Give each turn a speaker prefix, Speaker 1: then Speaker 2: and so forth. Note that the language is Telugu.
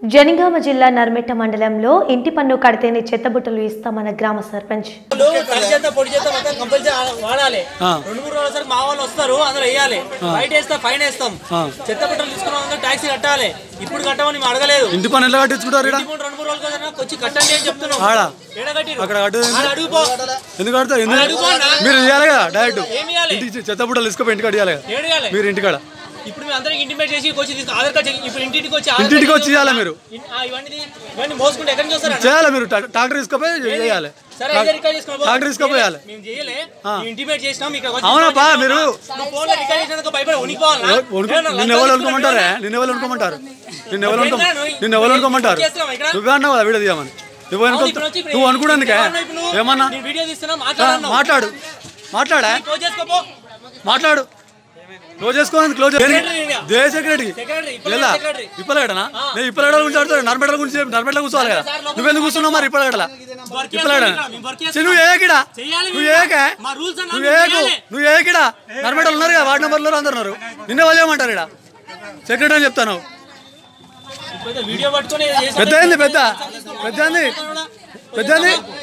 Speaker 1: జనగామ జిల్లా నర్మెట్ట మండలంలో ఇంటి పన్ను కడితేనే చెత్తబుట్టలు ఇస్తామన్న గ్రామ సర్పంచ్
Speaker 2: వాళ్ళు తడి చేత పొడి చేత మొత్తం కంపల్సరీ వాడాలి
Speaker 3: ఆ.
Speaker 2: రెండు మూడు రోజుల సరికి మా వాళ్ళు వస్తారు అందులో వేయాలి బయట వేస్తే ఫైన్ వేస్తాం
Speaker 3: ఆ.
Speaker 2: చెత్త బట్టలు తీసుకున్నాం ట్యాక్సీ కట్టాలి ఇప్పుడు కట్టమని మేము అడగలేదు
Speaker 3: ఇంటి పని ఎలా కట్టించుకుంటారు ఇక్కడ
Speaker 2: ఇంటి ముందు రెండు మూడు రోజులు కదా నాకు వచ్చి కట్టండి అని చెప్తున్నాం
Speaker 3: ఆడ?
Speaker 2: ఏడ కట్టిర్రు?
Speaker 3: అక్కడ కట్టు
Speaker 2: ఆడ అడుగుపో
Speaker 3: ఎందుకు కడతారు ఎందుకు
Speaker 2: అడుగుపో అన్న.
Speaker 3: మీరు ఇవ్వాలి కదా డైరెక్ట్
Speaker 2: ఏమి ఇవ్వాలి?
Speaker 3: ఇంటికి చెత్త బుట్టలు తీసుకుపోయి ఇంటికి ఇవ్వాలి కదా
Speaker 2: ఏడు ఇవ్వాలి?
Speaker 3: మీరు ఇంటికాడ
Speaker 2: ఇప్పుడు మేము అందరికి ఇంటిమేట్ చేసి వచ్చి తీసుకు ఆధార్ కార్డ్ చెక్- ఇప్పుడు ఇంటింటికి వచ్చి ఆధార్
Speaker 3: ఇంటింటికి
Speaker 2: కార్డ్
Speaker 3: వచ్చి ఇవ్వాలి మీరు.
Speaker 2: ఇన్- ఆ, ఇవన్నీ తీ- ఇవన్నీ మోసుకుంటే ఎక్కడి నుంచి వస్తారన్న?
Speaker 3: చేయాలి మీరు ట్రా- ట్రాక్టర్ తీసుకుపోయి చేయాలి
Speaker 2: సరే అయితే రికార్డ్ చేసుకున్నాం.
Speaker 3: ట్రాక్టర్ తీసుకుపోయాలి
Speaker 2: మేము చేయలే మేము ఇంటిమేట్ చేసినాం ఇక్కడ వచ్చి
Speaker 3: అవునబ్బా,
Speaker 2: తీసుకొని
Speaker 3: మీరు-
Speaker 2: నువ్వు ఫోన్లో రికార్డ్ చేసినందుకు భయపడి ఉనికిపోవాలా? ఏమన్నా
Speaker 3: నిన్ను ఎవరు
Speaker 2: లంచాలు
Speaker 3: అనుకోమంటారే
Speaker 2: తీసుకున్నావా?
Speaker 3: నిన్ను ఎవరు అనుకోమంటారు నిన్ను ఎవరు అనుకో
Speaker 2: నువ్వు
Speaker 3: నిన్ను ఎవరు అనుకోమంటారు
Speaker 2: చేస్తున్నావా ఇక్కడ?
Speaker 3: నువ్వే అన్నావు కదా వీడియో తీయమని నువ్వు
Speaker 2: అవును,
Speaker 3: అనుకో
Speaker 2: ఇప్పుడు వచ్చి ఇప్పుడు
Speaker 3: నువ్వు అనుకోడానికే
Speaker 2: ఏమన్నావు ఇప్పుడు నువ్వు?
Speaker 3: ఏమన్నా
Speaker 2: నేను వీడియో తీస్తున్నా
Speaker 3: ఆ,
Speaker 2: మాట్లాడన్నావు.
Speaker 3: మాట్లాడు మాట్లాడా
Speaker 2: క్లోజ్ చేసుకోపో.
Speaker 3: మాట్లాడు క్లోజ్ చేసుకోవాలి క్లోజ్
Speaker 2: సెక్రటరీగా.
Speaker 3: దే సెక్రటరీ
Speaker 2: సెక్రటరీ, ఇప్పటి
Speaker 3: ఎలా
Speaker 2: సెక్రటరీ.
Speaker 3: ఇప్పలగడనా నేను ఇప్పలగడ గురించి ఆడుతాడు నర్మేటల గురించి నర్మేటల కూర్చోవాలి కదా నువ్వెందుకు కూర్చున్నావు మరి ఇప్పలగడల
Speaker 2: వర్క్
Speaker 3: ఇప్పలగడ
Speaker 2: చేస్తున్నాం, మేము వర్క్ చేస్తున్నాం.
Speaker 3: నువ్వు ఏకిడా
Speaker 2: చెయ్యాలి
Speaker 3: నువ్వు
Speaker 2: మేము.
Speaker 3: ఏకే
Speaker 2: మా rules అన్నా
Speaker 3: నువ్వు
Speaker 2: మేము
Speaker 3: ఏకు
Speaker 2: చేయాలి.
Speaker 3: నువ్వు ఏకిడా నర్మేటలు ఉన్నారు కదా వార్డు నెంబర్లో అందరు ఉన్నారు నిన్నే వాళ్ళు ఏమంటారు ఇక్కడ సెక్రటరీ అని చెప్తాను
Speaker 2: ఇప్పుడైతే వీడియో పట్టుకొని
Speaker 3: పెద్ద ఏంది పెద్ద పెద్ద ఏంది పెద్ద ఏంది